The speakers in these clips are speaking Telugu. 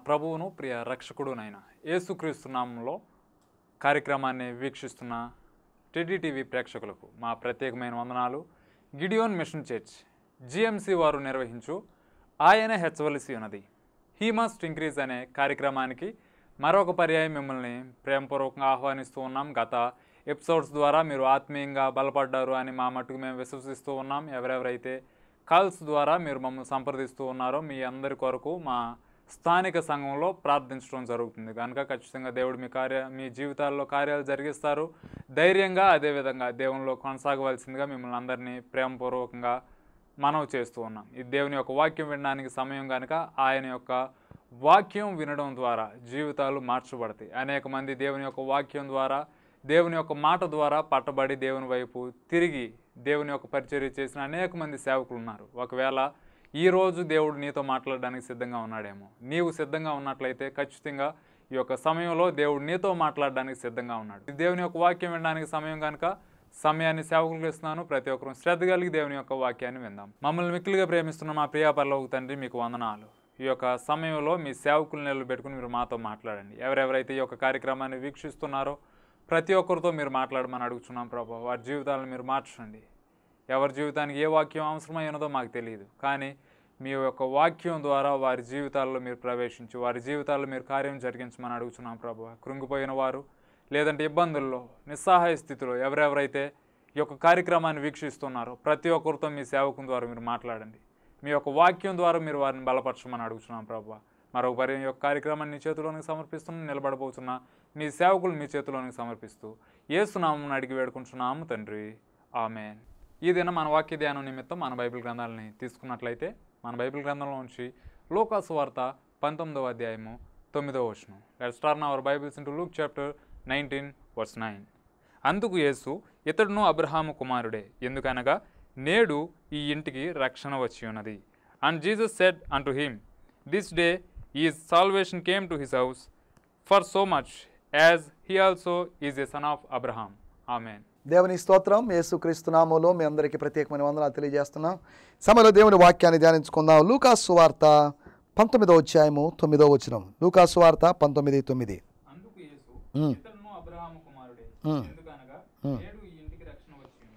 ప్రభువును ప్రియ రక్షకుడునైన యేసుక్రీస్తు నామంలో కార్యక్రమాన్ని వీక్షిస్తున్న టీడీటీవీ ప్రేక్షకులకు మా ప్రత్యేకమైన వందనాలు గిడియోన్ మిషన్ చర్చ్ జిఎంసి వారు నిర్వహించు ఆయన హెచ్చవలసి ఉన్నది హీ మస్ట్ ఇంక్రీజ్ అనే కార్యక్రమానికి మరొక పర్యాయం మిమ్మల్ని ప్రేమపూర్వకంగా ఆహ్వానిస్తూ ఉన్నాం గత ఎపిసోడ్స్ ద్వారా మీరు ఆత్మీయంగా బలపడ్డారు అని మా మట్టుకు మేము విశ్వసిస్తూ ఉన్నాం ఎవరెవరైతే కాల్స్ ద్వారా మీరు మమ్మల్ని సంప్రదిస్తూ ఉన్నారో మీ అందరి కొరకు మా స్థానిక సంఘంలో ప్రార్థించడం జరుగుతుంది కనుక ఖచ్చితంగా దేవుడు మీ కార్య మీ జీవితాల్లో కార్యాలు జరిగిస్తారు ధైర్యంగా అదేవిధంగా దేవునిలో కొనసాగవలసిందిగా మిమ్మల్ని అందరినీ ప్రేమపూర్వకంగా మనవి చేస్తూ ఉన్నాం ఈ దేవుని యొక్క వాక్యం వినడానికి సమయం కనుక ఆయన యొక్క వాక్యం వినడం ద్వారా జీవితాలు మార్చబడతాయి అనేక మంది దేవుని యొక్క వాక్యం ద్వారా దేవుని యొక్క మాట ద్వారా పట్టబడి దేవుని వైపు తిరిగి దేవుని యొక్క పరిచర్య చేసిన అనేక మంది సేవకులు ఉన్నారు ఒకవేళ ఈ రోజు దేవుడు నీతో మాట్లాడడానికి సిద్ధంగా ఉన్నాడేమో నీవు సిద్ధంగా ఉన్నట్లయితే ఖచ్చితంగా ఈ యొక్క సమయంలో దేవుడు నీతో మాట్లాడడానికి సిద్ధంగా ఉన్నాడు దేవుని యొక్క వాక్యం వినడానికి సమయం కనుక సమయాన్ని సేవకులకు ఇస్తున్నాను ప్రతి ఒక్కరూ శ్రద్ధ కలిగి దేవుని యొక్క వాక్యాన్ని విందాం మమ్మల్ని మిక్కిలిగా ప్రేమిస్తున్న మా ప్రియా పర్లోకి తండ్రి మీకు వందనాలు ఈ యొక్క సమయంలో మీ సేవకులు నిలబెట్టుకుని మీరు మాతో మాట్లాడండి ఎవరెవరైతే ఈ యొక్క కార్యక్రమాన్ని వీక్షిస్తున్నారో ప్రతి ఒక్కరితో మీరు మాట్లాడమని అడుగుతున్నాం ప్రభా వారి జీవితాలను మీరు మార్చండి ఎవరి జీవితానికి ఏ వాక్యం అవసరమైనదో మాకు తెలియదు కానీ మీ యొక్క వాక్యం ద్వారా వారి జీవితాల్లో మీరు ప్రవేశించి వారి జీవితాల్లో మీరు కార్యం జరిగించమని అడుగుతున్నాం ప్రభు కృంగిపోయిన వారు లేదంటే ఇబ్బందుల్లో నిస్సహాయ స్థితిలో ఎవరెవరైతే ఈ యొక్క కార్యక్రమాన్ని వీక్షిస్తున్నారో ప్రతి ఒక్కరితో మీ సేవకుని ద్వారా మీరు మాట్లాడండి మీ యొక్క వాక్యం ద్వారా మీరు వారిని బలపరచమని అడుగుతున్నాం ప్రభు మరొక పరి యొక్క కార్యక్రమాన్ని మీ చేతిలోనికి సమర్పిస్తున్న నిలబడబోతున్న మీ సేవకులు మీ చేతిలోనికి సమర్పిస్తూ ఏసునామం అడిగి వేడుకుంటున్నాము తండ్రి ఆమెన్ ఈ దిన మన వాక్య ధ్యానం నిమిత్తం మన బైబిల్ గ్రంథాలని తీసుకున్నట్లయితే మన బైబిల్ గ్రంథంలో నుంచి లోకాసు వార్త పంతొమ్మిదవ అధ్యాయము తొమ్మిదవ వచనం let start our Bibles into Luke chapter nineteen verse nine అందుకు యేసు ఇతడును అబ్రహాము కుమారుడే ఎందుకనగా నేడు ఈ ఇంటికి రక్షణ వచ్చి ఉన్నది and Jesus said unto him this day is salvation came to his house for so much as he also is a son of Abraham amen దేవుని స్తోత్రం యేసుక్రీస్తు నామంలో మీ అందరికీ ప్రత్యేకమైన వందనాలు తెలియజేస్తున్నాం సమయంలో దేవుని వాక్యాన్ని ధ్యానించుకుందాం లూకాసు వార్త పంతొమ్మిదో అధ్యాయము తొమ్మిదో వచనం లూకాసు వార్త పంతొమ్మిది తొమ్మిది అందుకు యేసు మ్మ్. ఇతడును అబ్రహాము కుమారుడే మ్మ్. ఎందుకనగా మ్మ్. నేడు ఈ ఇంటికి రక్షణ వచ్చింది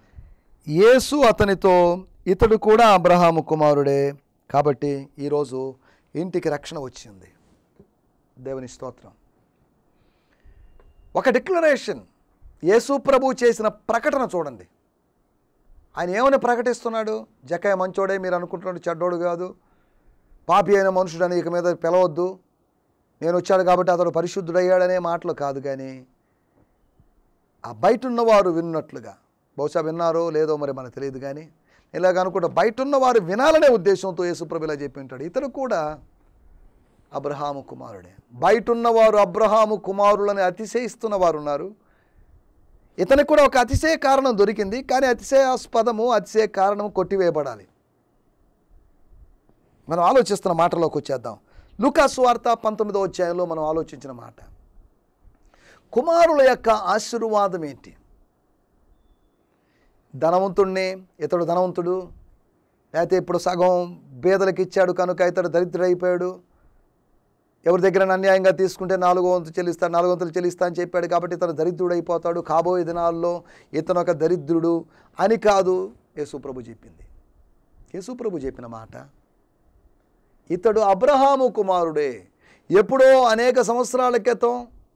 యేసు అతనితో ఇతడు కూడా అబ్రహాము కుమారుడే కాబట్టి ఈరోజు ఇంటికి రక్షణ వచ్చింది దేవుని స్తోత్రం ఒక డిక్లరేషన్ యేసు ప్రభు చేసిన ప్రకటన చూడండి ఆయన ఏమని ప్రకటిస్తున్నాడు జకాయ మంచోడే మీరు అనుకుంటున్నాడు చెడ్డోడు కాదు పాపి అయిన మనుషుడని ఇక మీద పిలవద్దు నేను వచ్చాడు కాబట్టి అతడు పరిశుద్ధుడయ్యాడనే మాటలు కాదు కానీ ఆ బయట ఉన్నవారు విన్నట్లుగా బహుశా విన్నారో లేదో మరి మనకు తెలియదు కానీ ఇలాగ అనుకుంటా బయట ఉన్నవారు వినాలనే ఉద్దేశంతో యేసుప్రభు ఇలా చెప్పి ఉంటాడు ఇతడు కూడా అబ్రహాము కుమారుడే బయట ఉన్నవారు అబ్రహాము కుమారులని అతిశయిస్తున్న వారు ఉన్నారు ఇతనికి కూడా ఒక అతిశయ కారణం దొరికింది కానీ అతిశయాస్పదము అతిశయ కారణం కొట్టివేయబడాలి మనం ఆలోచిస్తున్న మాటలోకి వచ్చేద్దాం లూకాసు వార్త పంతొమ్మిదో అధ్యాయంలో మనం ఆలోచించిన మాట కుమారుల యొక్క ఆశీర్వాదం ఏంటి ధనవంతుణ్ణి ఇతడు ధనవంతుడు లేకపోతే ఇప్పుడు సగం బేదలకు ఇచ్చాడు కనుక ఇతడు దరిద్రుడైపోయాడు ఎవరి దగ్గర అన్యాయంగా తీసుకుంటే నాలుగో వంతు చెల్లిస్తాడు నాలుగో వంతులు చెల్లిస్తా అని చెప్పాడు కాబట్టి ఇతను దరిద్రుడైపోతాడు కాబోయే దినాల్లో ఇతను ఒక దరిద్రుడు అని కాదు యేసుప్రభు చెప్పింది యేసుప్రభు చెప్పిన మాట ఇతడు అబ్రహాము కుమారుడే ఎప్పుడో అనేక సంవత్సరాల క్రితం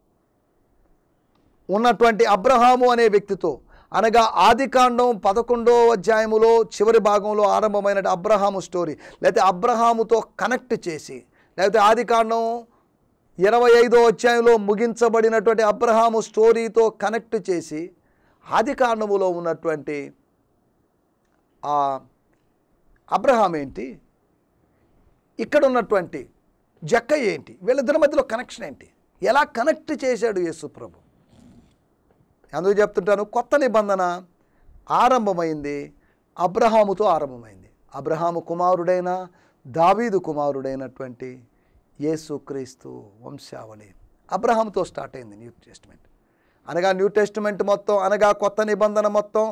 ఉన్నటువంటి అబ్రహాము అనే వ్యక్తితో అనగా ఆదికాండం పదకొండో అధ్యాయములో చివరి భాగంలో ఆరంభమైన అబ్రహాము స్టోరీ లేకపోతే అబ్రహాముతో కనెక్ట్ చేసి లేకపోతే ఆదికాండం ఇరవై ఐదో అధ్యాయంలో ముగించబడినటువంటి అబ్రహాము స్టోరీతో కనెక్ట్ చేసి ఆదికాండములో ఉన్నటువంటి ఆ అబ్రహాం ఏంటి ఇక్కడ ఉన్నటువంటి జక్క ఏంటి వీళ్ళిద్దరి మధ్యలో కనెక్షన్ ఏంటి ఎలా కనెక్ట్ చేశాడు యేసు ప్రభు అందుకు చెప్తుంటాను కొత్త నిబంధన ఆరంభమైంది అబ్రహాముతో ఆరంభమైంది అబ్రహాము కుమారుడైన దావీదు కుమారుడైనటువంటి యేసుక్రీస్తు వంశావళి అబ్రహాముతో స్టార్ట్ అయింది న్యూ టెస్ట్మెంట్ అనగా న్యూ టెస్ట్మెంట్ మొత్తం అనగా కొత్త నిబంధన మొత్తం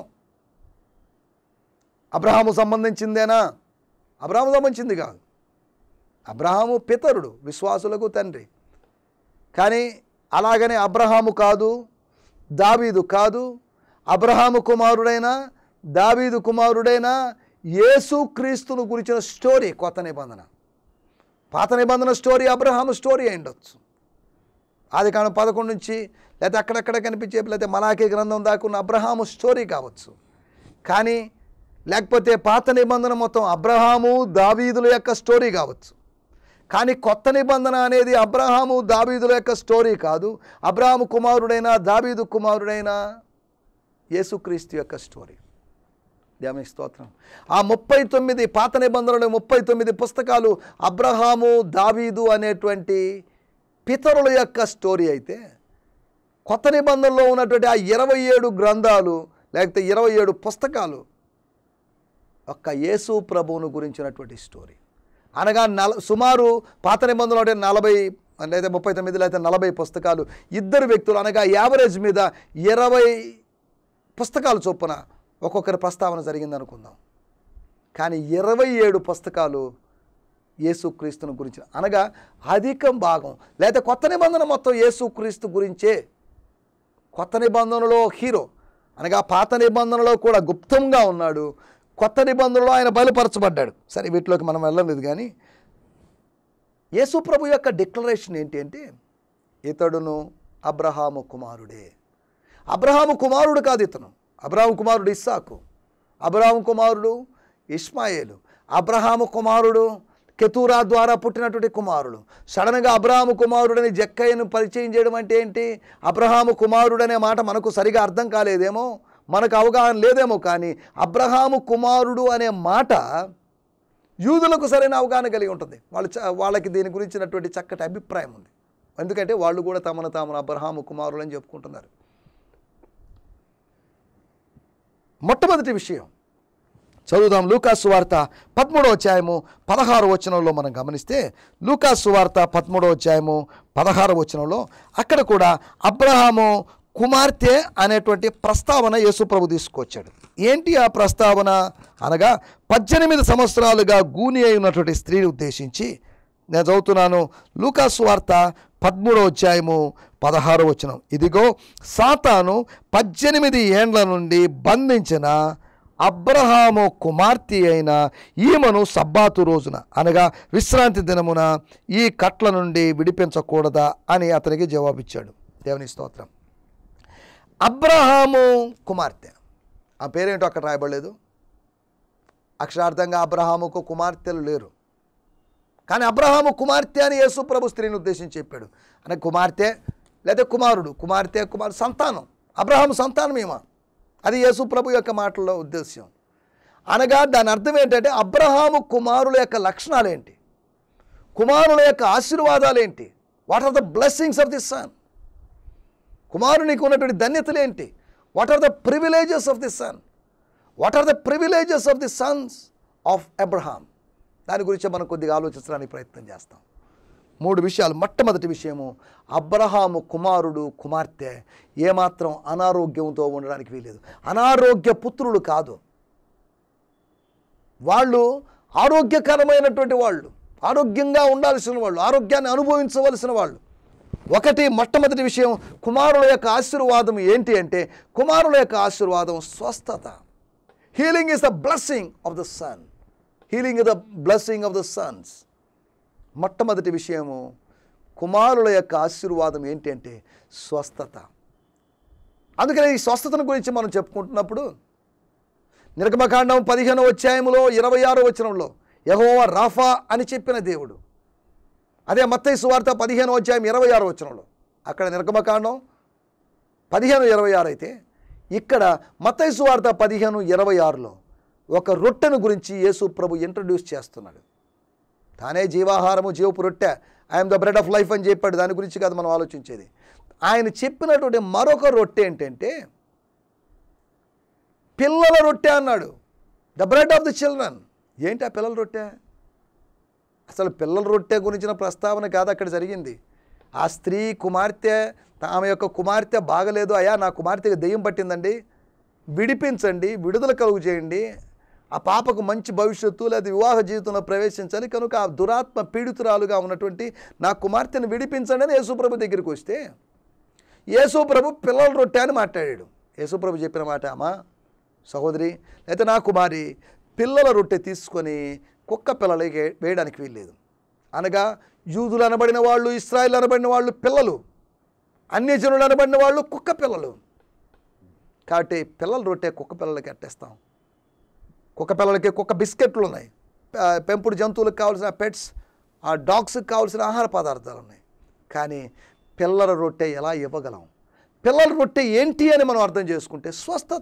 అబ్రహాము సంబంధించిందేనా అబ్రహాము సంబంధించింది కాదు అబ్రహాము పితరుడు విశ్వాసులకు తండ్రి కానీ అలాగనే అబ్రహాము కాదు దావీదు కాదు అబ్రహాము కుమారుడైన దావీదు కుమారుడైన యేసు క్రీస్తును గురించిన స్టోరీ కొత్త నిబంధన పాత నిబంధన స్టోరీ అబ్రహాము స్టోరీ అయి ఉండొచ్చు ఆది కాలం పదకొండు నుంచి లేకపోతే అక్కడక్కడ కనిపించే లేకపోతే మలాఖీ గ్రంథం దాకున్న అబ్రహాము స్టోరీ కావచ్చు కానీ లేకపోతే పాత నిబంధన మొత్తం అబ్రహాము దావీదుల యొక్క స్టోరీ కావచ్చు కానీ కొత్త నిబంధన అనేది అబ్రహాము దావీదుల యొక్క స్టోరీ కాదు అబ్రహాము కుమారుడైన దావీదు కుమారుడైన యేసుక్రీస్తు యొక్క స్టోరీ దేవునికి స్తోత్రం ఆ ముప్పై తొమ్మిది పాత నిబంధనలు ముప్పై తొమ్మిది పుస్తకాలు అబ్రహాము దావీదు అనేటువంటి పితరుల యొక్క స్టోరీ అయితే కొత్త నిబంధనలో ఉన్నటువంటి ఆ ఇరవై ఏడు గ్రంథాలు లేకపోతే ఇరవై ఏడు పుస్తకాలు ఒక్క యేసు ప్రభువును గురించినటువంటి స్టోరీ అనగా నల సుమారు పాత నిబంధనలు అంటే నలభై లేదా ముప్పై తొమ్మిది లేదా నలభై పుస్తకాలు ఇద్దరు వ్యక్తులు అనగా యావరేజ్ మీద ఇరవై పుస్తకాలు చొప్పున ఒక్కొక్కరి ప్రస్తావన జరిగింది అనుకుందాం కానీ ఇరవై ఏడు పుస్తకాలు యేసుక్రీస్తుని గురించి అనగా అధికం భాగం లేదా కొత్త నిబంధన మొత్తం యేసుక్రీస్తు గురించే కొత్త నిబంధనలో హీరో అనగా పాత నిబంధనలో కూడా గుప్తంగా ఉన్నాడు కొత్త నిబంధనలో ఆయన బయలుపరచబడ్డాడు సరే వీటిలోకి మనం వెళ్ళలేదు కానీ యేసు ప్రభు యొక్క డిక్లరేషన్ ఏంటి అంటే ఇతడును అబ్రహాము కుమారుడే అబ్రహాము కుమారుడు కాదు ఇతను అబ్రహాము కుమారుడు ఇస్సాకు అబ్రహాము కుమారుడు ఇస్మాయేలు అబ్రహాము కుమారుడు కెతూరా ద్వారా పుట్టినటువంటి కుమారుడు సడన్గా అబ్రహాము కుమారుడని జక్కయ్యను పరిచయం చేయడం అంటే ఏంటి అబ్రహాము కుమారుడు అనే మాట మనకు సరిగా అర్థం కాలేదేమో మనకు అవగాహన లేదేమో కానీ అబ్రహాము కుమారుడు అనే మాట యూదులకు సరైన అవగాహన కలిగి ఉంటుంది వాళ్ళు చ- వాళ్ళకి దీని గురించినటువంటి చక్కటి అభిప్రాయం ఉంది ఎందుకంటే వాళ్ళు కూడా తమను తాము అబ్రహాము కుమారులు అని చెప్పుకుంటున్నారు మొట్టమొదటి విషయం చదువుదాం లూకాసు వార్త పదమూడవ అధ్యాయము పదహారు వచనంలో మనం గమనిస్తే లూకాసు వార్త పదమూడవ అధ్యాయము పదహారు వచనంలో అక్కడ కూడా అబ్రహాము కుమార్తె అనేటువంటి ప్రస్తావన యేసుప్రభు తీసుకొచ్చాడు ఏంటి ఆ ప్రస్తావన అనగా పద్దెనిమిది సంవత్సరాలుగా గూని అయి ఉన్నటువంటి స్త్రీని ఉద్దేశించి నేను చదువుతున్నాను లూకాసు వార్త పదమూడవ అధ్యాయము పదహారు వచనం ఇదిగో సాతాను పద్దెనిమిది ఏండ్ల నుండి బంధించిన అబ్రహాము కుమార్తె అయిన ఈమెను సబ్బాతు రోజున అనగా విశ్రాంతి దినమున ఈ కట్ల నుండి విడిపించకూడదా అని అతనికి జవాబిచ్చాడు దేవుని స్తోత్రం అబ్రహాము కుమార్తె ఆ పేరేంటో అక్కడ రాయబడలేదు అక్షరార్థంగా అబ్రహాముకు కుమార్తెలు లేరు కానీ అబ్రహాము కుమార్తె అని యేసు ప్రభు స్త్రీని ఉద్దేశించి చెప్పాడు అంటే కుమార్తె లేదా కుమారుడు కుమార్తె కుమారు సంతానం అబ్రహాము సంతానం ఏమా అది యేసు ప్రభు యొక్క మాటల్లో ఉద్దేశ్యం అనగా దాని అర్థం ఏంటంటే అబ్రహాము కుమారుల యొక్క లక్షణాలు ఏంటి కుమారుల యొక్క ఆశీర్వాదాలు ఏంటి what are the blessings of the son కుమారునికి ఉన్నటువంటి ధన్యతలు ఏంటి what are the privileges of the son what are the privileges of the sons of Abraham దాని గురించి మనం కొద్దిగా ఆలోచించడానికి ప్రయత్నం చేస్తాం మూడు విషయాలు మొట్టమొదటి విషయము అబ్రహాము కుమారుడు కుమార్తె ఏమాత్రం అనారోగ్యంతో ఉండడానికి వీలేదు అనారోగ్య పుత్రులు కాదు వాళ్ళు ఆరోగ్యకరమైనటువంటి వాళ్ళు ఆరోగ్యంగా ఉండాల్సిన వాళ్ళు ఆరోగ్యాన్ని అనుభవించవలసిన వాళ్ళు ఒకటి మొట్టమొదటి విషయం కుమారుల యొక్క ఆశీర్వాదం ఏంటి అంటే కుమారుల యొక్క ఆశీర్వాదం స్వస్థత healing is the blessing of the son healing is the blessing of the sons మొట్టమొదటి విషయము కుమారుల యొక్క ఆశీర్వాదం ఏంటి అంటే స్వస్థత అందుకనే ఈ స్వస్థతను గురించి మనం చెప్పుకుంటున్నప్పుడు నిర్గమకాండం పదిహేను అధ్యాయములో ఇరవై ఆరో వచనంలో యహోవా రాఫా అని చెప్పిన దేవుడు అదే మత్తయి సువార్త పదిహేను అధ్యాయం ఇరవై ఆరో వచనంలో అక్కడ నిర్గమకాండం పదిహేను ఇరవై ఆరు అయితే ఇక్కడ మత్తయి సువార్త పదిహేను ఇరవై ఆరులో ఒక రొట్టెను గురించి యేసు ప్రభు ఇంట్రడ్యూస్ చేస్తున్నాడు తానే జీవాహారము జీవపు రొట్టె I am the bread of life అని చెప్పాడు దాని గురించి కాదు మనం ఆలోచించేది ఆయన చెప్పినటువంటి మరొక రొట్టె ఏంటంటే పిల్లల రొట్టె అన్నాడు the bread of the children ఏంటి ఆ పిల్లల రొట్టె అసలు పిల్లల రొట్టె గురించిన ప్రస్తావన కాదు అక్కడ జరిగింది ఆ స్త్రీ కుమార్తె ఆమె యొక్క కుమార్తె బాగలేదు అయ్యా నా కుమార్తెకి దెయ్యం పట్టిందండి విడిపించండి విడుదల కలుగు చేయండి ఆ పాపకు మంచి భవిష్యత్తు లేదా వివాహ జీవితంలో ప్రవేశించాలి కనుక ఆ దురాత్మ పీడితురాలుగా ఉన్నటువంటి నా కుమార్తెను విడిపించండి అని యేసుప్రభు దగ్గరికి వస్తే యేసుప్రభు పిల్లల రొట్టె అని మాట్లాడాడు యేసుప్రభు చెప్పిన మాట అమ్మా సహోదరి అయితే నా కుమారి పిల్లల రొట్టె తీసుకొని కుక్క పిల్లలకి వేయడానికి వీల్లేదు అనగా యూదులు అనబడిన వాళ్ళు ఇస్రాయిల్ అనబడిన వాళ్ళు పిల్లలు అన్యజనులు అనబడిన వాళ్ళు కుక్క పిల్లలు కాబట్టి పిల్లల రొట్టె కుక్క పిల్లలకి అట్టేస్తాం కుక్క పిల్లలకి కుక్క బిస్కెట్లు ఉన్నాయి పె- పెంపుడు జంతువులకు కావాల్సిన పెట్స్ ఆ డాగ్స్కి కావాల్సిన ఆహార పదార్థాలు ఉన్నాయి కానీ పిల్లల రొట్టె ఎలా ఇవ్వగలం పిల్లల రొట్టె ఏంటి అని మనం అర్థం చేసుకుంటే స్వస్థత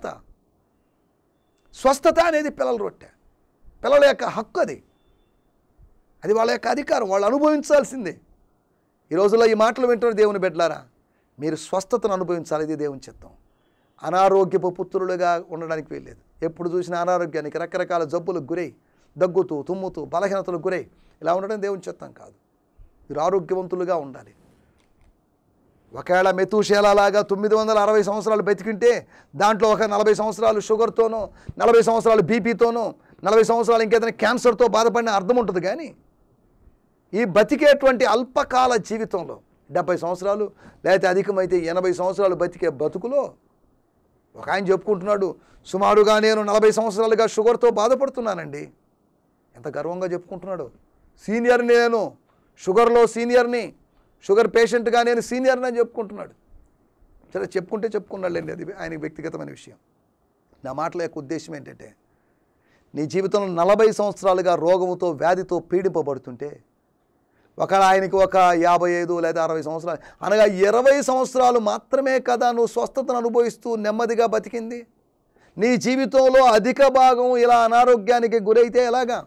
స్వస్థత అనేది పిల్లల రొట్టె పిల్లల యొక్క హక్కు అది అది వాళ్ళ యొక్క అధికారం వాళ్ళు అనుభవించాల్సిందే ఈ రోజుల్లో ఈ మాటలు వింటున్న దేవుని బిడ్డలారా మీరు స్వస్థతను అనుభవించాలి ఇది దేవుని చిత్తం అనారోగ్యపు పుత్రులుగా ఉండడానికి వీల్లేదు ఎప్పుడు చూసినా అనారోగ్యానికి రకరకాల జబ్బులకు గురై దగ్గుతూ తుమ్ముతూ బలహీనతలకు గురై ఇలా ఉండడం దేవుని చిత్తం కాదు మీరు ఆరోగ్యవంతులుగా ఉండాలి ఒకవేళ మెతుషేలాగా తొమ్మిది వందల అరవై సంవత్సరాలు బతికింటే దాంట్లో ఒక నలభై సంవత్సరాలు షుగర్తోనూ నలభై సంవత్సరాలు బీపీతోనూ నలభై సంవత్సరాలు ఇంకేదైనా క్యాన్సర్తో బాధపడిన అర్థం ఉంటుంది కానీ ఈ బతికేటువంటి అల్పకాల జీవితంలో డెబ్బై సంవత్సరాలు లేకపోతే అధికమైతే ఎనభై సంవత్సరాలు బతికే బతుకులో ఒక ఆయన చెప్పుకుంటున్నాడు సుమారుగా నేను నలభై సంవత్సరాలుగా షుగర్తో బాధపడుతున్నానండి ఎంత గర్వంగా చెప్పుకుంటున్నాడు సీనియర్ నేను షుగర్లో సీనియర్ని షుగర్ పేషెంట్గా నేను సీనియర్ని అని చెప్పుకుంటున్నాడు సరే చెప్పుకుంటే చెప్పుకున్నాడులేండి అది ఆయన వ్యక్తిగతమైన విషయం నా మాటల యొక్క ఉద్దేశం ఏంటంటే నీ జీవితంలో నలభై సంవత్సరాలుగా రోగముతో వ్యాధితో పీడింపబడుతుంటే ఒక ఆయనకి ఒక యాభై ఐదు లేదా అరవై సంవత్సరాలు అనగా ఇరవై సంవత్సరాలు మాత్రమే కదా నువ్వు స్వస్థతను అనుభవిస్తూ నెమ్మదిగా బతికింది నీ జీవితంలో అధిక భాగం ఇలా అనారోగ్యానికి గురైతే ఎలాగా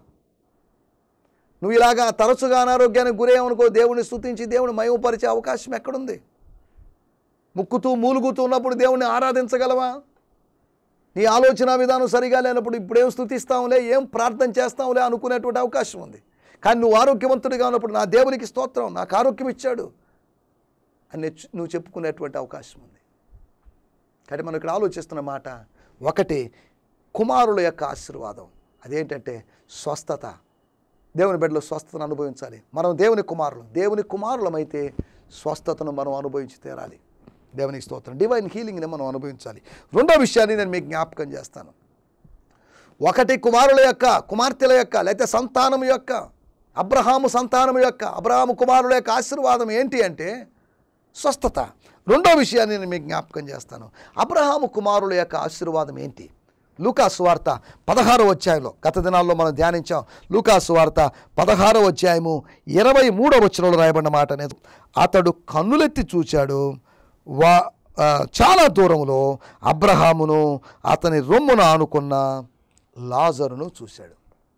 నువ్వు ఇలాగా తరచుగా అనారోగ్యానికి గురయ్యావనుకో దేవుని స్తుతించి దేవుని మయమపరిచే అవకాశం ఎక్కడుంది ముక్కుతూ మూలుగుతూ ఉన్నప్పుడు దేవుణ్ణి ఆరాధించగలవా నీ ఆలోచన విధానం సరిగా లేనప్పుడు ఇప్పుడేం స్థుతిస్తాంలే ఏం ప్రార్థన చేస్తాంలే అనుకునేటువంటి అవకాశం ఉంది కానీ నువ్వు ఆరోగ్యవంతుడిగా ఉన్నప్పుడు నా దేవునికి స్తోత్రం నాకు ఆరోగ్యం ఇచ్చాడు అని నెచ్చు- నువ్వు చెప్పుకునేటువంటి అవకాశం ఉంది కాబట్టి మనం ఇక్కడ ఆలోచిస్తున్న మాట ఒకటి కుమారుల యొక్క ఆశీర్వాదం అదేంటంటే స్వస్థత దేవుని బిడ్డలు స్వస్థతను అనుభవించాలి మనం దేవుని కుమారులు దేవుని కుమారులమైతే స్వస్థతను మనం అనుభవించి తీరాలి దేవునికి స్తోత్రం డివైన్ హీలింగ్ని మనం అనుభవించాలి రెండో విషయాన్ని నేను మీకు జ్ఞాపకం చేస్తాను ఒకటి కుమారుల యొక్క కుమార్తెల యొక్క లేకపోతే సంతానం యొక్క అబ్రహాము సంతానం యొక్క అబ్రహాము కుమారుల యొక్క ఆశీర్వాదం ఏంటి అంటే స్వస్థత రెండో విషయాన్ని నేను మీకు జ్ఞాపకం చేస్తాను అబ్రహాము కుమారుల యొక్క ఆశీర్వాదం ఏంటి లూకాసు వార్త పదహారో అధ్యాయంలో గత దినాల్లో మనం ధ్యానించాం లూకాసు వార్త పదహారో అధ్యాయము ఇరవై మూడో వచనంలో రాయబడిన మాట అనేది అతడు కన్నులెత్తి చూచాడు వా ఆ, చాలా దూరంలో అబ్రహామును అతని రొమ్మున ఆనుకున్న లాజరును చూశాడు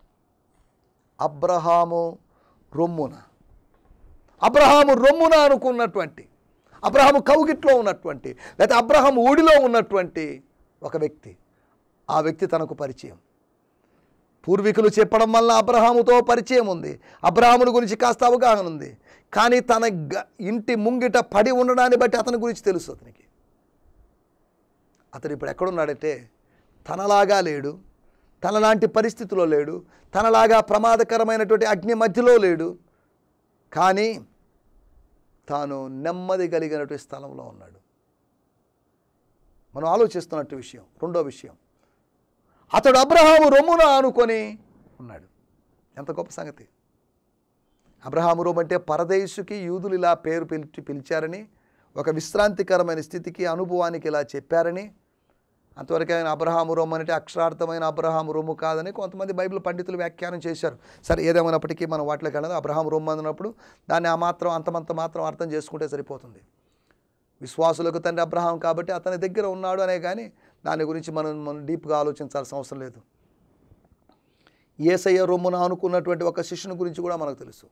అబ్రహాము రొమ్మున అబ్రహాము రొమ్మున అనుకున్నటువంటి అబ్రహాము కౌగిట్లో ఉన్నటువంటి లేదా అబ్రహాము ఊడిలో ఉన్నటువంటి ఒక వ్యక్తి ఆ వ్యక్తి తనకు పరిచయం పూర్వీకులు చెప్పడం వల్ల అబ్రహాముతో పరిచయం ఉంది అబ్రహాముని గురించి కాస్త అవగాహన ఉంది కానీ తన గ- ఇంటి ముంగిట పడి ఉండడాన్ని బట్టి అతని గురించి తెలుసు అతనికి అతడు ఇప్పుడు ఎక్కడున్నాడంటే తనలాగా లేడు తనలాంటి పరిస్థితిలో లేడు తనలాగా ప్రమాదకరమైనటువంటి అగ్ని మధ్యలో లేడు కానీ తాను నెమ్మది కలిగినటువంటి స్థలంలో ఉన్నాడు మనం ఆలోచిస్తున్నట్టు విషయం రెండో విషయం అతడు అబ్రహాము రొమ్మున ఆనుకొని ఉన్నాడు ఎంత గొప్ప సంగతి అబ్రహాము రొమ్ము అంటే పరదేశుకి యూదులు ఇలా పేరు పిలిచి పిలిచారని ఒక విశ్రాంతికరమైన స్థితికి అనుభవానికి ఇలా చెప్పారని అంతవరకు ఆయన అబ్రహాము రొమ్ము అంటే అక్షరార్థమైన అబ్రహాము రొమ్ము కాదని కొంతమంది బైబిల్ పండితులు వ్యాఖ్యానం చేశారు సరే ఏదేమైనప్పటికీ మనం వాటిలోకి వెళ్ళదు అబ్రహాం రొమ్ము అన్నప్పుడు దాన్ని ఆ మాత్రం అంతమంత మాత్రం అర్థం చేసుకుంటే సరిపోతుంది విశ్వాసులకు తండ్రి అబ్రహాం కాబట్టి అతని దగ్గర ఉన్నాడు అనే కానీ దాని గురించి మనం మనం డీప్గా ఆలోచించాల్సిన అవసరం లేదు ఏసయ్య రొమ్మున అనుకున్నటువంటి ఒక శిష్యుని గురించి కూడా మనకు తెలుసు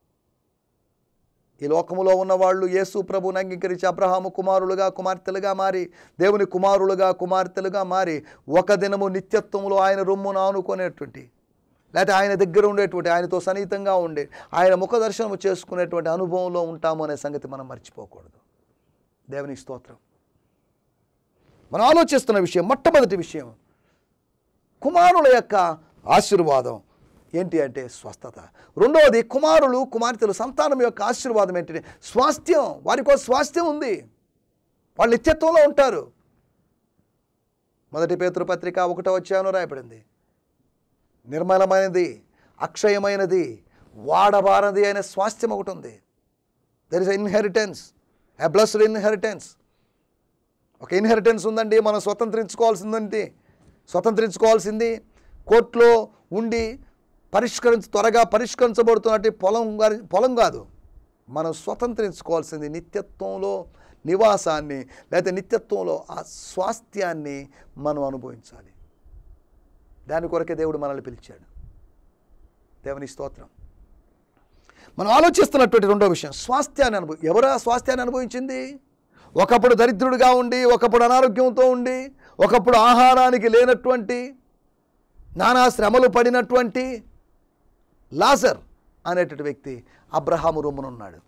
ఈ లోకములో ఉన్న వాళ్ళు యేసు ప్రభుని అంగీకరించి అబ్రహాము కుమారులుగా కుమార్తెలుగా మారి దేవుని కుమారులుగా కుమార్తెలుగా మారి ఒక దినము నిత్యత్వంలో ఆయన రొమ్మున ఆనుకునేటువంటి లేకపోతే ఆయన దగ్గర ఉండేటువంటి ఆయనతో సన్నిహితంగా ఉండే ఆయన ముఖ దర్శనము చేసుకునేటువంటి అనుభవంలో ఉంటాము అనే సంగతి మనం మర్చిపోకూడదు దేవుని స్తోత్రం మనం ఆలోచిస్తున్న విషయం మొట్టమొదటి విషయం కుమారుల యొక్క ఆశీర్వాదం ఏంటి అంటే స్వస్థత రెండవది కుమారులు కుమార్తెలు సంతానం యొక్క ఆశీర్వాదం ఏంటంటే స్వాస్థ్యం వారికి ఒక స్వాస్థ్యం ఉంది వాళ్ళు నిత్యత్వంలో ఉంటారు మొదటి పేతురు పత్రిక ఒకటో వచ్చాను రాయబడింది నిర్మలమైనది అక్షయమైనది వాడబారది అయిన స్వాస్థ్యం ఒకటి ఉంది there is inheritance a blessed inheritance ఒక ఇన్హెరిటెన్స్ ఉందండి మనం స్వతంత్రించుకోవాల్సిందండి స్వతంత్రించుకోవాల్సింది కోర్టులో ఉండి పరిష్కరించ త్వరగా పరిష్కరించబడుతున్నట్టు పొలం గారి- పొలం కాదు మనం స్వతంత్రించుకోవాల్సింది నిత్యత్వంలో నివాసాన్ని లేకపోతే నిత్యత్వంలో ఆ స్వాస్థ్యాన్ని మనం అనుభవించాలి దాని కొరకే దేవుడు మనల్ని పిలిచాడు దేవుని స్తోత్రం మనం ఆలోచిస్తున్నటువంటి రెండో విషయం స్వాస్థ్యాన్ని అనుభవ ఎవరు ఆ స్వాస్థ్యాన్ని అనుభవించింది ఒకప్పుడు దరిద్రుడిగా ఉండి ఒకప్పుడు అనారోగ్యంతో ఉండి ఒకప్పుడు ఆహారానికి లేనటువంటి నానా శ్రమలు పడినటువంటి లాజర్ అనేటువంటి వ్యక్తి అబ్రహాము రొమ్మునున్నాడు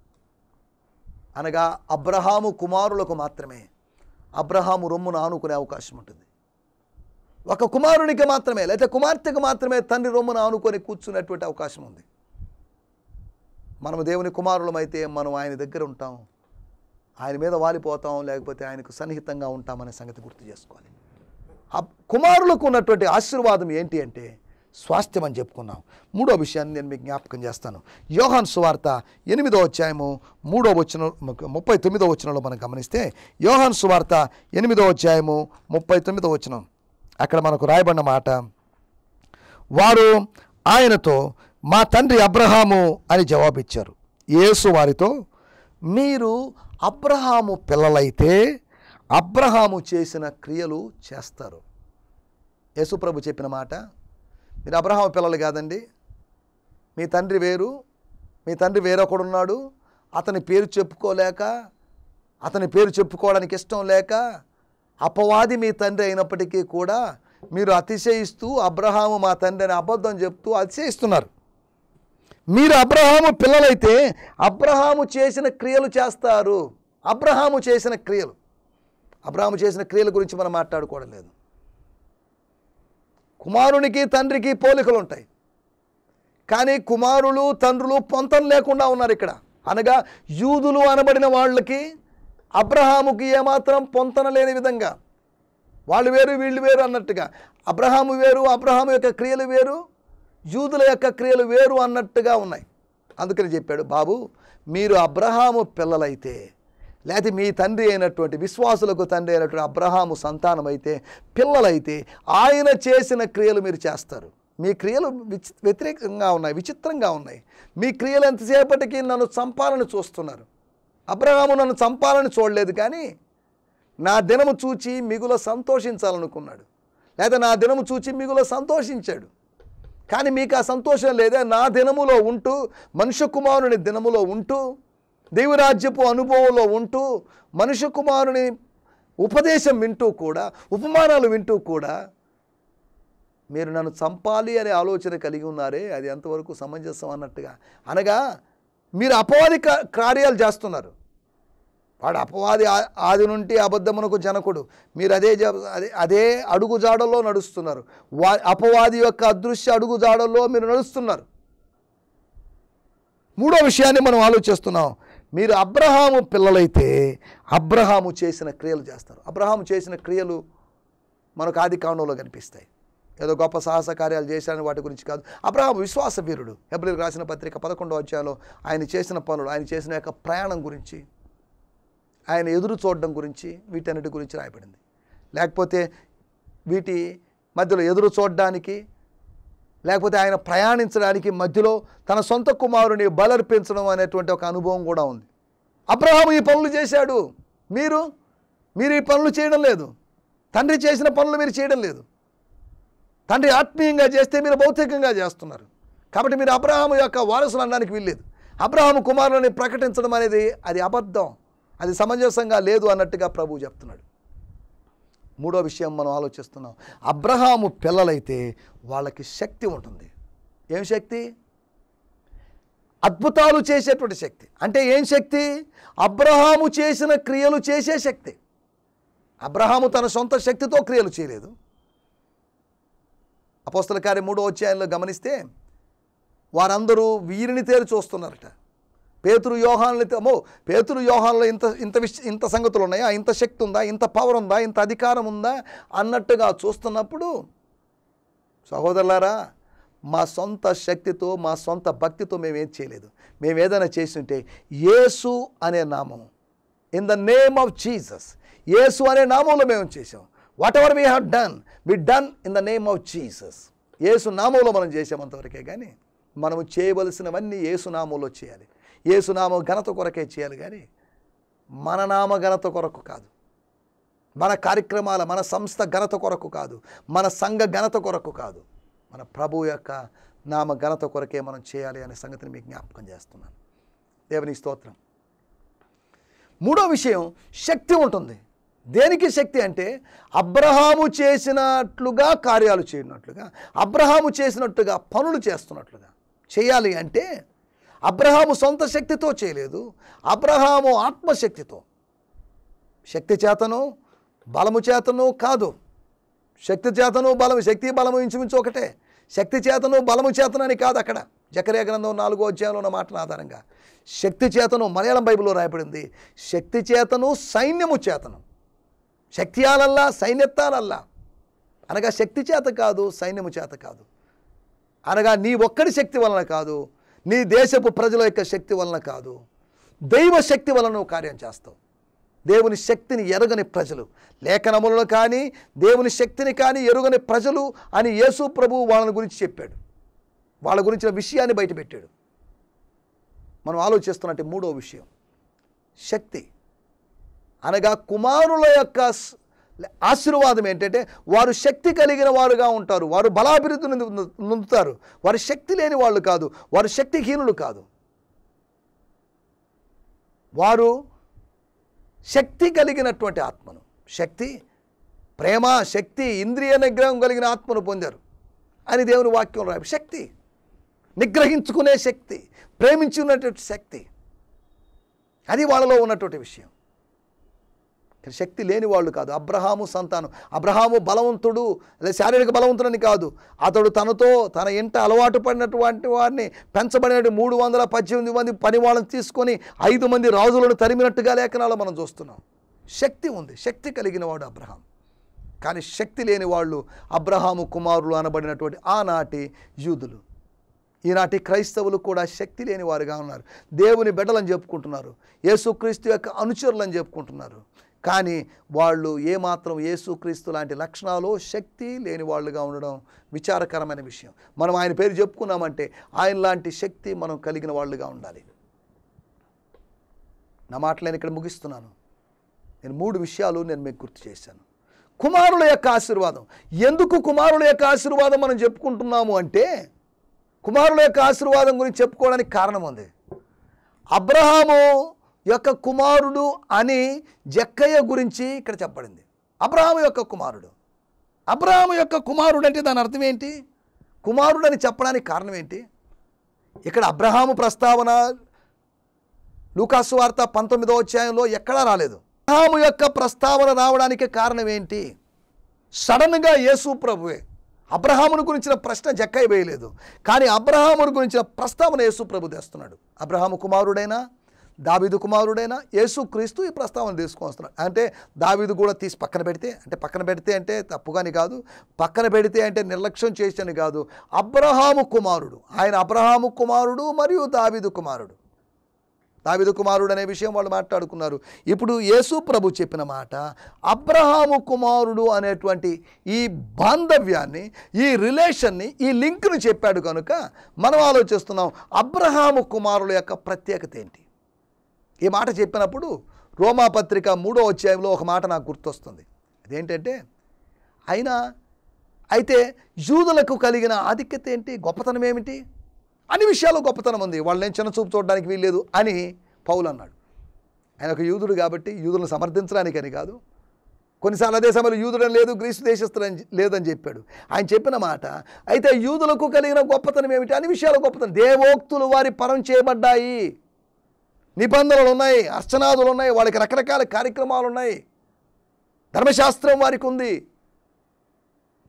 అనగా అబ్రహాము కుమారులకు మాత్రమే అబ్రహాము రొమ్మును ఆనుకునే అవకాశం ఉంటుంది ఒక కుమారునికి మాత్రమే లేదా కుమార్తెకు మాత్రమే తండ్రి రొమ్మును ఆనుకొని కూర్చునేటువంటి అవకాశం ఉంది మనము దేవుని కుమారులమైతే మనం ఆయన దగ్గర ఉంటాం ఆయన మీద వాలిపోతాం లేకపోతే ఆయనకు సన్నిహితంగా ఉంటామనే సంగతి గుర్తు చేసుకోవాలి ఆ కుమారులకు ఉన్నటువంటి ఆశీర్వాదం ఏంటి అంటే స్వాస్థ్యం అని చెప్పుకున్నాం మూడో విషయాన్ని నేను మీకు జ్ఞాపకం చేస్తాను యోహాన్ సువార్త ఎనిమిదో అధ్యాయము మూడో వచ్చిన ముప్పై తొమ్మిదో వచనంలో మనం గమనిస్తే యోహాన్ సువార్త ఎనిమిదో అధ్యాయము ముప్పై తొమ్మిదో వచనం అక్కడ మనకు రాయబడిన మాట వారు ఆయనతో మా తండ్రి అబ్రహాము అని జవాబిచ్చారు యేసు వారితో మీరు అబ్రహాము పిల్లలైతే అబ్రహాము చేసిన క్రియలు చేస్తారు యేసుప్రభు చెప్పిన మాట మీరు అబ్రహాము పిల్లలు కాదండి మీ తండ్రి వేరు మీ తండ్రి వేరొకడున్నాడు అతని పేరు చెప్పుకోలేక అతని పేరు చెప్పుకోవడానికి ఇష్టం లేక అపవాది మీ తండ్రి అయినప్పటికీ కూడా మీరు అతిశయిస్తూ అబ్రహాము మా తండ్రి అని అబద్ధం చెప్తూ అతిశయిస్తున్నారు మీరు అబ్రహాము పిల్లలైతే అబ్రహాము చేసిన క్రియలు చేస్తారు అబ్రహాము చేసిన క్రియలు అబ్రహాము చేసిన క్రియల గురించి మనం మాట్లాడుకోవడం లేదు కుమారునికి తండ్రికి పోలికలు ఉంటాయి కానీ కుమారులు తండ్రులు పొంతం లేకుండా ఉన్నారు ఇక్కడ అనగా యూదులు అనబడిన వాళ్ళకి అబ్రహాముకి ఏమాత్రం పొంతన లేని విధంగా వాళ్ళు వేరు వీళ్ళు వేరు అన్నట్టుగా అబ్రహాము వేరు అబ్రహాము యొక్క క్రియలు వేరు యూదుల యొక్క క్రియలు వేరు అన్నట్టుగా ఉన్నాయి అందుకని చెప్పాడు బాబు మీరు అబ్రహాము పిల్లలైతే లేకపోతే మీ తండ్రి అయినటువంటి విశ్వాసులకు తండ్రి అయినటువంటి అబ్రహాము సంతానం అయితే పిల్లలైతే ఆయన చేసిన క్రియలు మీరు చేస్తారు మీ క్రియలు విచి వ్యతిరేకంగా ఉన్నాయి విచిత్రంగా ఉన్నాయి మీ క్రియలు ఎంతసేపటికి నన్ను చంపాలని చూస్తున్నారు అబ్రహాము నన్ను చంపాలని చూడలేదు కానీ నా దినము చూచి మిగుల సంతోషించాలనుకున్నాడు లేదా నా దినము చూచి మిగుల సంతోషించాడు కానీ మీకు ఆ సంతోషం లేదే నా దినములో ఉంటూ మనుష్య కుమారుని దినములో ఉంటూ దైవరాజ్యపు అనుభవంలో ఉంటూ మనుష్య కుమారుని ఉపదేశం వింటూ కూడా ఉపమానాలు వింటూ కూడా మీరు నన్ను చంపాలి అనే ఆలోచన కలిగి ఉన్నారే అది ఎంతవరకు సమంజసం అన్నట్టుగా అనగా మీరు అపవాది కా- కార్యాలు చేస్తున్నారు వాడు అపవాది ఆ- ఆది నుండి అబద్ధమునకు జనకుడు మీరు అదే జ- అదే అదే అడుగుజాడల్లో నడుస్తున్నారు వా అపవాది యొక్క అదృశ్య అడుగుజాడల్లో మీరు నడుస్తున్నారు మూడో విషయాన్ని మనం ఆలోచిస్తున్నాం మీరు అబ్రహాము పిల్లలైతే అబ్రహాము చేసిన క్రియలు చేస్తారు అబ్రహాము చేసిన క్రియలు మనకు ఆది కాండంలో కనిపిస్తాయి ఏదో గొప్ప సాహస కార్యాలు చేశారని వాటి గురించి కాదు అబ్రహాం విశ్వాస వీరుడు ఎబ్రిల్ రాసిన పత్రిక పదకొండవ అధ్యాయంలో ఆయన చేసిన పనులు ఆయన చేసిన యొక్క ప్రయాణం గురించి ఆయన ఎదురు చూడడం గురించి వీటన్నిటి గురించి రాయబడింది లేకపోతే వీటి మధ్యలో ఎదురు చూడడానికి లేకపోతే ఆయన ప్రయాణించడానికి మధ్యలో తన సొంత కుమారుని బలర్పించడం అనేటువంటి ఒక అనుభవం కూడా ఉంది అబ్రహాం ఈ పనులు చేశాడు మీరు మీరు ఈ పనులు చేయడం లేదు తండ్రి చేసిన పనులు మీరు చేయడం లేదు తండ్రి ఆత్మీయంగా చేస్తే మీరు భౌతికంగా చేస్తున్నారు కాబట్టి మీరు అబ్రహాము యొక్క వారసులు అనడానికి వీల్లేదు అబ్రహాము కుమారుని ప్రకటించడం అనేది అది అబద్ధం అది సమంజసంగా లేదు అన్నట్టుగా ప్రభువు చెప్తున్నాడు మూడో విషయం మనం ఆలోచిస్తున్నాం అబ్రహాము పిల్లలైతే వాళ్ళకి శక్తి ఉంటుంది ఏం శక్తి అద్భుతాలు చేసేటువంటి శక్తి అంటే ఏం శక్తి అబ్రహాము చేసిన క్రియలు చేసే శక్తి అబ్రహాము తన సొంత శక్తితో క్రియలు చేయలేదు అపోస్తల కార్యం మూడో అధ్యాయంలో గమనిస్తే వారందరూ వీరిని తేరు చూస్తున్నారట పేతురు యోహాన్ని అమ్మో పేతురు యోహాన్లో ఇంత ఇంత విష ఇంత సంగతులు ఉన్నాయా ఇంత శక్తి ఉందా ఇంత పవర్ ఉందా ఇంత అధికారం ఉందా అన్నట్టుగా చూస్తున్నప్పుడు సహోదరులారా మా సొంత శక్తితో మా సొంత భక్తితో మేము ఏం చేయలేదు మేము ఏదైనా చేస్తుంటే యేసు అనే నామం in the name of Jesus యేసు అనే నామంలో మేము చేసాం whatever we have done we done in the name of Jesus యేసు నామంలో మనం చేసామంతవరకే కానీ మనము చేయవలసినవన్నీ యేసు నామంలో చేయాలి యేసు నామం ఘనత కొరకే చేయాలి కానీ మన నామ ఘనత కొరకు కాదు మన కార్యక్రమాల మన సంస్థ ఘనత కొరకు కాదు మన సంఘ ఘనత కొరకు కాదు మన ప్రభు యొక్క నామ ఘనత కొరకే మనం చేయాలి అనే సంగతిని మీకు జ్ఞాపకం చేస్తున్నాను దేవుని స్తోత్రం మూడో విషయం శక్తి ఉంటుంది దేనికి శక్తి అంటే అబ్రహాము చేసినట్లుగా కార్యాలు చేయనట్లుగా అబ్రహాము చేసినట్టుగా పనులు చేస్తున్నట్లుగా చేయాలి అంటే అబ్రహాము సొంత శక్తితో చేయలేదు అబ్రహాము ఆత్మశక్తితో శక్తి చేతను బలము చేతను కాదు శక్తి చేతను బలము శక్తి బలము ఇంచుమించు ఒకటే శక్తి చేతను బలము చేతను అని కాదు అక్కడ జకర్య గ్రంథం నాలుగో అధ్యాయంలో ఉన్న మాటల ఆధారంగా శక్తి చేతను మలయాళం బైబిల్లో రాయబడింది శక్తి చేతను సైన్యము చేతను శక్తియాలల్లా సైన్యత్తాలల్లా అనగా శక్తి చేత కాదు సైన్యము చేత కాదు అనగా నీ ఒక్కడి శక్తి వలన కాదు నీ దేశపు ప్రజల యొక్క శక్తి వలన కాదు దైవ శక్తి వలన నువ్వు కార్యం చేస్తావు దేవుని శక్తిని ఎరగని ప్రజలు లేఖనములను కానీ దేవుని శక్తిని కానీ ఎరుగని ప్రజలు అని యేసు ప్రభు వాళ్ళని గురించి చెప్పాడు వాళ్ళ గురించిన విషయాన్ని బయటపెట్టాడు మనం ఆలోచిస్తున్నట్టు మూడో విషయం శక్తి అనగా కుమారుల యొక్క స్- ఆశీర్వాదం ఏంటంటే వారు శక్తి కలిగిన వారుగా ఉంటారు వారు బలాభివృద్ధిని నందు- నొందుతారు వారు శక్తి లేని వాళ్ళు కాదు వారు శక్తిహీనులు కాదు వారు శక్తి కలిగినటువంటి ఆత్మను శక్తి ప్రేమ శక్తి ఇంద్రియ నిగ్రహం కలిగిన ఆత్మను పొందారు అని దేవుని వాక్యం రాయి శక్తి నిగ్రహించుకునే శక్తి ప్రేమించుకునేటువంటి శక్తి అది వాళ్ళలో ఉన్నటువంటి విషయం కానీ శక్తి లేని వాళ్ళు కాదు అబ్రహాము సంతానం అబ్రహాము బలవంతుడు లేదా శారీరక బలవంతుడని కాదు అతడు తనతో తన ఇంట అలవాటు పడినటువంటి వారిని పెంచబడిన మూడు వందల పద్దెనిమిది మంది పని వాళ్ళని తీసుకొని ఐదు మంది రాజులను తరిమినట్టుగా లేఖనాలు మనం చూస్తున్నాం శక్తి ఉంది శక్తి కలిగిన వాడు అబ్రహాం కానీ శక్తి లేని వాళ్ళు అబ్రహాము కుమారులు అనబడినటువంటి ఆనాటి యూదులు ఈనాటి క్రైస్తవులు కూడా శక్తి లేని వారుగా ఉన్నారు దేవుని బిడ్డలని చెప్పుకుంటున్నారు యేసుక్రీస్తు యొక్క అనుచరులని చెప్పుకుంటున్నారు కానీ వాళ్ళు ఏమాత్రం యేసుక్రీస్తు లాంటి లక్షణాలు శక్తి లేని వాళ్ళుగా ఉండడం విచారకరమైన విషయం మనం ఆయన పేరు చెప్పుకున్నామంటే ఆయన లాంటి శక్తి మనం కలిగిన వాళ్ళుగా ఉండాలి నా మాటలు నేను ఇక్కడ ముగిస్తున్నాను నేను మూడు విషయాలు నేను మీకు గుర్తు చేశాను కుమారుల యొక్క ఆశీర్వాదం ఎందుకు కుమారుల యొక్క ఆశీర్వాదం మనం చెప్పుకుంటున్నాము అంటే కుమారుల యొక్క ఆశీర్వాదం గురించి చెప్పుకోవడానికి కారణం ఉంది అబ్రహాము యొక్క కుమారుడు అని జక్కయ్య గురించి ఇక్కడ చెప్పబడింది అబ్రహాము యొక్క కుమారుడు అబ్రహాము యొక్క కుమారుడు అంటే దాని అర్థం ఏంటి కుమారుడు అని చెప్పడానికి కారణం ఏంటి ఇక్కడ అబ్రహాము ప్రస్తావన లూకాసు వార్త పంతొమ్మిదో అధ్యాయంలో ఎక్కడా రాలేదు అబ్రహాము యొక్క ప్రస్తావన రావడానికి కారణం ఏంటి సడన్గా యేసు ప్రభువే అబ్రహామును గురించిన ప్రశ్న జక్కై వేయలేదు కానీ అబ్రహామును గురించిన ప్రస్తావన యేసు ప్రభు తెస్తున్నాడు అబ్రహాము కుమారుడైనా దావీదు కుమారుడైనా యేసు క్రీస్తు ఈ ప్రస్తావన తీసుకొస్తున్నాడు అంటే దావీదు కూడా తీసి పక్కన పెడితే అంటే పక్కన పెడితే అంటే తప్పుగాని కాదు పక్కన పెడితే అంటే నిర్లక్ష్యం చేసని కాదు అబ్రహాము కుమారుడు ఆయన అబ్రహాము కుమారుడు మరియు దావీదు కుమారుడు దావిదు కుమారుడు అనే విషయం వాళ్ళు మాట్లాడుకున్నారు ఇప్పుడు యేసు ప్రభు చెప్పిన మాట అబ్రహాము కుమారుడు అనేటువంటి ఈ బాంధవ్యాన్ని ఈ రిలేషన్ని ఈ లింక్ను చెప్పాడు కనుక మనం ఆలోచిస్తున్నాం అబ్రహాము కుమారుల యొక్క ప్రత్యేకత ఏంటి ఈ మాట చెప్పినప్పుడు రోమాపత్రిక మూడో అధ్యాయంలో ఒక మాట నాకు గుర్తొస్తుంది అదేంటంటే అయినా అయితే యూదులకు కలిగిన ఆధిక్యత ఏంటి గొప్పతనం ఏమిటి అన్ని విషయాల్లో గొప్పతనం ఉంది వాళ్ళని చిన్న చూపు చూడడానికి వీల్లేదు అని పౌలు అన్నాడు ఆయన ఒక యూదుడు కాబట్టి యూదులను సమర్థించడానికని కాదు కొన్నిసార్లు అదే సమయంలో యూదుడని లేదు గ్రీసు దేశస్తులని లేదని చెప్పాడు ఆయన చెప్పిన మాట అయితే యూదులకు కలిగిన గొప్పతనం ఏమిటి అన్ని విషయాలు గొప్పతనం దేవోక్తులు వారి పరం చేయబడ్డాయి నిబంధనలు ఉన్నాయి అర్చనాదులు ఉన్నాయి వాళ్ళకి రకరకాల కార్యక్రమాలు ఉన్నాయి ధర్మశాస్త్రం వారికి ఉంది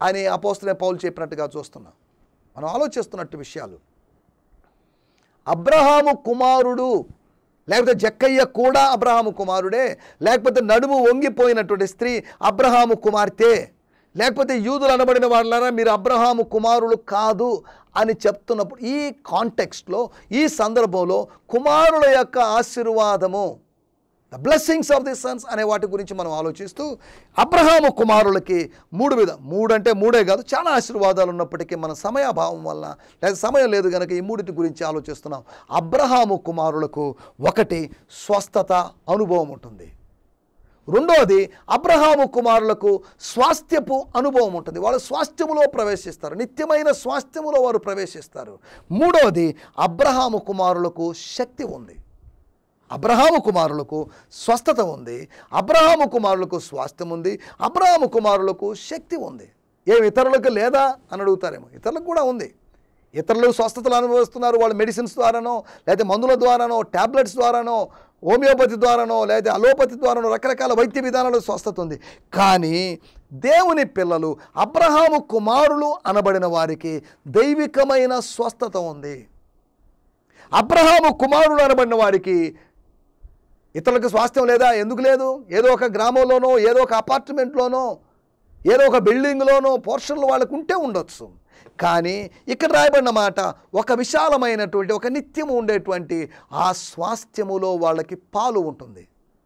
అని అపోస్తులే పౌలు చెప్పినట్టుగా చూస్తున్నాం మనం ఆలోచిస్తున్నట్టు విషయాలు అబ్రహాము కుమారుడు లేకపోతే జక్కయ్య కూడా అబ్రహాము కుమారుడే లేకపోతే నడుము వంగిపోయినటువంటి స్త్రీ అబ్రహాము కుమార్తె లేకపోతే యూదులు అనబడిన వాళ్ళారా మీరు అబ్రహాము కుమారులు కాదు అని చెప్తున్నప్పుడు ఈ కాంటెక్స్ట్లో ఈ సందర్భంలో కుమారుల యొక్క ఆశీర్వాదము the blessings of the sons అనే వాటి గురించి మనం ఆలోచిస్తూ అబ్రహాము కుమారులకి మూడు విధ మూడు అంటే మూడే కాదు చాలా ఆశీర్వాదాలు ఉన్నప్పటికీ మన సమయాభావం వల్ల లేదా సమయం లేదు కనుక ఈ మూడిటి గురించి ఆలోచిస్తున్నాం అబ్రహాము కుమారులకు ఒకటి స్వస్థత అనుభవం ఉంటుంది రెండవది అబ్రహాము కుమారులకు స్వాస్థ్యపు అనుభవం ఉంటుంది వాళ్ళు స్వాస్థ్యములో ప్రవేశిస్తారు నిత్యమైన స్వాస్థ్యములో వారు ప్రవేశిస్తారు మూడవది అబ్రహాము కుమారులకు శక్తి ఉంది అబ్రహాము కుమారులకు స్వస్థత ఉంది అబ్రహాము కుమారులకు స్వాస్థ్యం ఉంది అబ్రహాము కుమారులకు శక్తి ఉంది ఏమి ఇతరులకు లేదా అని అడుగుతారేమో ఇతరులకు కూడా ఉంది ఇతరులు స్వస్థతలు అనుభవిస్తున్నారు వాళ్ళు మెడిసిన్స్ ద్వారానో లేదా మందుల ద్వారానో ట్యాబ్లెట్స్ ద్వారానో హోమియోపతి ద్వారానో లేదా అలోపతి ద్వారానో రకరకాల వైద్య విధానాలు స్వస్థత ఉంది కానీ దేవుని పిల్లలు అబ్రహాము కుమారులు అనబడిన వారికి దైవికమైన స్వస్థత ఉంది అబ్రహాము కుమారుడు అనబడిన వారికి ఇతరులకు స్వాస్థ్యం లేదా ఎందుకు లేదు ఏదో ఒక గ్రామంలోనో ఏదో ఒక అపార్ట్మెంట్లోనో ఏదో ఒక బిల్డింగ్లోనో పోర్షన్లు వాళ్ళకు ఉంటే ఉండొచ్చు కానీ ఇక్కడ రాయబడిన మాట ఒక విశాలమైనటువంటి ఒక నిత్యము ఉండేటువంటి ఆ స్వాస్థ్యములో వాళ్ళకి పాలు ఉంటుంది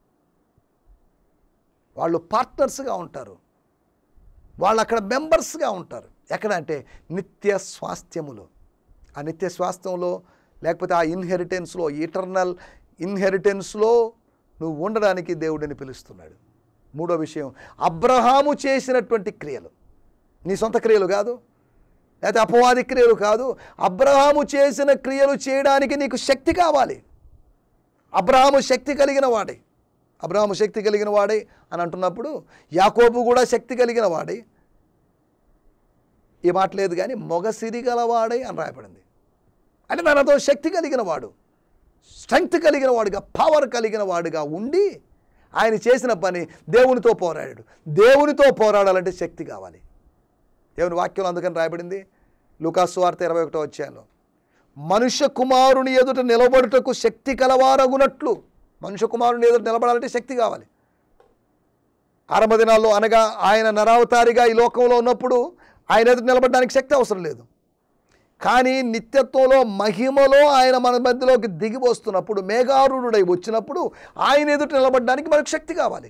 వాళ్ళు పార్ట్నర్స్గా ఉంటారు వాళ్ళు అక్కడ మెంబర్స్గా ఉంటారు ఎక్కడ అంటే నిత్య స్వాస్థ్యములో ఆ నిత్య స్వాస్థ్యంలో లేకపోతే ఆ ఇన్హెరిటెన్స్లో ఇటర్నల్ ఇన్హెరిటెన్స్లో నువ్వు ఉండడానికి దేవుడిని పిలుస్తున్నాడు మూడో విషయం అబ్రహాము చేసినటువంటి క్రియలు నీ సొంత క్రియలు కాదు లేకపోతే అపవాది క్రియలు కాదు అబ్రహాము చేసిన క్రియలు చేయడానికి నీకు శక్తి కావాలి అబ్రహాము శక్తి కలిగిన వాడే అబ్రహాము శక్తి కలిగిన వాడే అని అంటున్నప్పుడు యాకోబు కూడా శక్తి కలిగిన వాడే ఈ మాట లేదు కానీ మొగసిరి గలవాడే అని రాయబడింది అంటే దానితో శక్తి కలిగిన వాడు స్ట్రెంగ్త్ కలిగిన వాడుగా పవర్ కలిగిన వాడుగా ఉండి ఆయన చేసిన పని దేవునితో పోరాడాడు దేవునితో పోరాడాలంటే శక్తి కావాలి దేవుని వాక్యం అందుకని రాయబడింది లూకాసు వార్త ఇరవై ఒకటో వచ్చాను మనుష్య కుమారుని ఎదుట నిలబడుటకు శక్తి కలవారగునట్లు మనుష్య కుమారుని ఎదుట నిలబడాలంటే శక్తి కావాలి ఆరంభ దినాల్లో అనగా ఆయన నరావతారిగా ఈ లోకంలో ఉన్నప్పుడు ఆయన ఎదుట నిలబడడానికి శక్తి అవసరం లేదు కానీ నిత్యత్వంలో మహిమలో ఆయన మన మధ్యలోకి దిగి వస్తున్నప్పుడు మేఘారుడై వచ్చినప్పుడు ఆయన ఎదుట నిలబడడానికి మనకు శక్తి కావాలి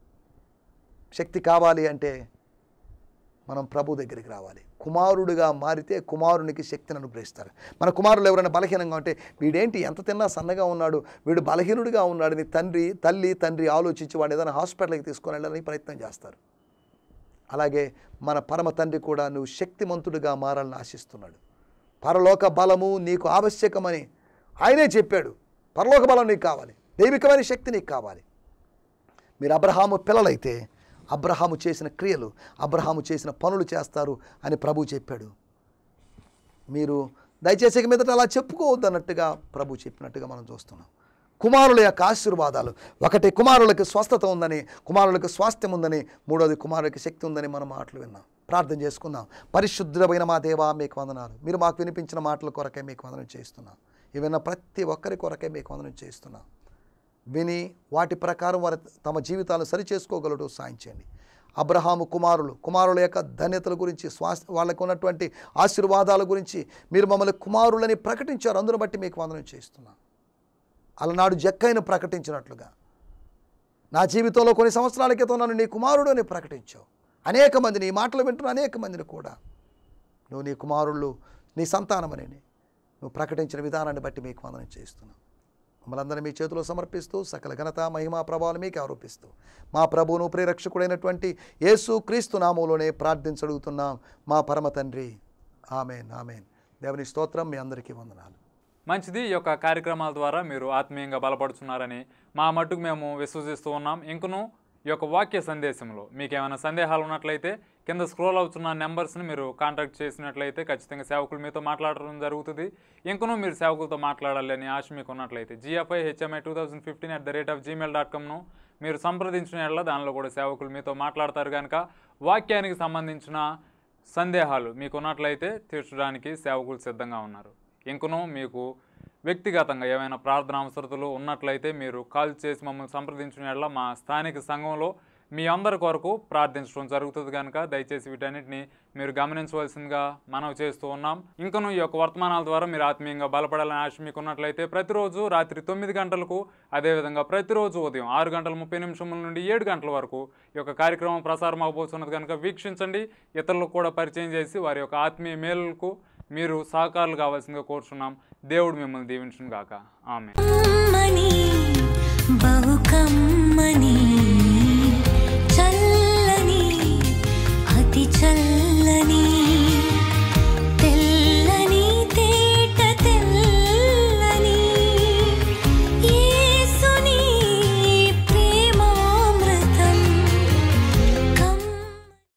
శక్తి కావాలి అంటే మనం ప్రభు దగ్గరికి రావాలి కుమారుడిగా మారితే కుమారునికి శక్తిని అనుగ్రహిస్తారు మన కుమారులు ఎవరైనా బలహీనంగా ఉంటే వీడేంటి ఎంత తిన్నా సన్నగా ఉన్నాడు వీడు బలహీనుడిగా ఉన్నాడని తండ్రి తల్లి తండ్రి ఆలోచించి వాడు ఏదైనా హాస్పిటల్కి తీసుకొని వెళ్ళాలని ప్రయత్నం చేస్తారు అలాగే మన పరమ తండ్రి కూడా నువ్వు శక్తిమంతుడిగా మారాలని ఆశిస్తున్నాడు పరలోక బలము నీకు ఆవశ్యకమని ఆయనే చెప్పాడు పరలోక బలం నీకు కావాలి దైవికమైన శక్తి నీకు కావాలి మీరు అబ్రహాము పిల్లలైతే అబ్రహాము చేసిన క్రియలు అబ్రహాము చేసిన పనులు చేస్తారు అని ప్రభు చెప్పాడు మీరు దయచేసి ఇక మీదట అలా చెప్పుకోవద్దు అన్నట్టుగా ప్రభు చెప్పినట్టుగా మనం చూస్తున్నాం కుమారుల యొక్క ఆశీర్వాదాలు ఒకటి కుమారులకు స్వస్థత ఉందని కుమారులకు స్వాస్థ్యం ఉందని మూడోది కుమారులకి శక్తి ఉందని మనం మాటలు విన్నాం ప్రార్థన చేసుకుందాం పరిశుద్ధమైన మా దేవా మీకు వందనాలు మీరు మాకు వినిపించిన మాటల కొరకే మీకు వందనం చేస్తున్నాం ఇవి విన్న ప్రతి ఒక్కరి కొరకే మీకు వందనం చేస్తున్నాం విని వాటి ప్రకారం వారి తమ జీవితాలు సరిచేసుకోగలడు సాయం చేయండి అబ్రహాము కుమారులు కుమారుల యొక్క ధన్యతల గురించి స్వాస్ వాళ్ళకు ఉన్నటువంటి ఆశీర్వాదాల గురించి మీరు మమ్మల్ని కుమారులని ప్రకటించారు అందును బట్టి మీకు వందనం చేస్తున్నాం అలనాడు జక్కైను ప్రకటించినట్లుగా నా జీవితంలో కొన్ని సంవత్సరాల క్రితం నన్ను నీ కుమారుడు అని ప్రకటించావు అనేక మందిని ఈ మాటలు వింటున్న అనేక మందిని కూడా నువ్వు నీ కుమారుళ్ళు నీ సంతానమని నువ్వు ప్రకటించిన విధానాన్ని బట్టి మీకు వందనం చేస్తున్నావు మమ్మల్ని అందరినీ మీ చేతిలో సమర్పిస్తూ సకల ఘనత మహిమా ప్రభావాలు మీకు ఆరోపిస్తూ మా ప్రభువును ప్రేరక్షకుడైనటువంటి యేసు క్రీస్తు నామంలోనే ప్రార్థించడుగుతున్నాం మా పరమ తండ్రి ఆమెన్ ఆమెన్ దేవుని స్తోత్రం మీ అందరికీ వందనాలు మంచిది ఈ యొక్క కార్యక్రమాల ద్వారా మీరు ఆత్మీయంగా బలపడుతున్నారని మా మట్టుకు మేము విశ్వసిస్తూ ఉన్నాం ఇంకను ఈ యొక్క వాక్య సందేశంలో మీకు ఏమైనా సందేహాలు ఉన్నట్లయితే కింద స్క్రోల్ అవుతున్న నెంబర్స్ని మీరు కాంటాక్ట్ చేసినట్లయితే ఖచ్చితంగా సేవకులు మీతో మాట్లాడడం జరుగుతుంది ఇంకనూ మీరు సేవకులతో మాట్లాడాలి అని ఆశ మీకు ఉన్నట్లయితే GFI HMI two thousand fifteen at the rate of Gmail dot కామ్ను మీరు సంప్రదించిన యెడల దానిలో కూడా సేవకులు మీతో మాట్లాడతారు కనుక వాక్యానికి సంబంధించిన సందేహాలు మీకు ఉన్నట్లయితే తీర్చడానికి సేవకులు సిద్ధంగా ఉన్నారు ఇంకనూ మీకు వ్యక్తిగతంగా ఏమైనా ప్రార్థన అవసరతలు ఉన్నట్లయితే మీరు కాల్ చేసి మమ్మల్ని సంప్రదించిన యెడల మా స్థానిక సంఘంలో మీ అందరి కొరకు ప్రార్థించడం జరుగుతుంది కనుక దయచేసి వీటన్నిటిని మీరు గమనించవలసిందిగా మనవి చేస్తూ ఉన్నాం ఇంకను ఈ యొక్క వర్తమానాల ద్వారా మీరు ఆత్మీయంగా బలపడాలని ఆశ మీకు ఉన్నట్లయితే ప్రతిరోజు రాత్రి తొమ్మిది గంటలకు అదేవిధంగా ప్రతిరోజు ఉదయం ఆరు గంటల ముప్పై నిమిషముల నుండి ఏడు గంటల వరకు ఈ యొక్క కార్యక్రమం ప్రసారం అవబోతున్నది కనుక వీక్షించండి ఇతరులకు కూడా పరిచయం చేసి వారి యొక్క ఆత్మీయ మేలులకు మీరు సహకారులు కావాల్సిందిగా కోరుచున్నాం దేవుడు మిమ్మల్ని దీవించును గాక ఆమె కమ్మని బహు కమ్మని చల్లని అతి చల్లని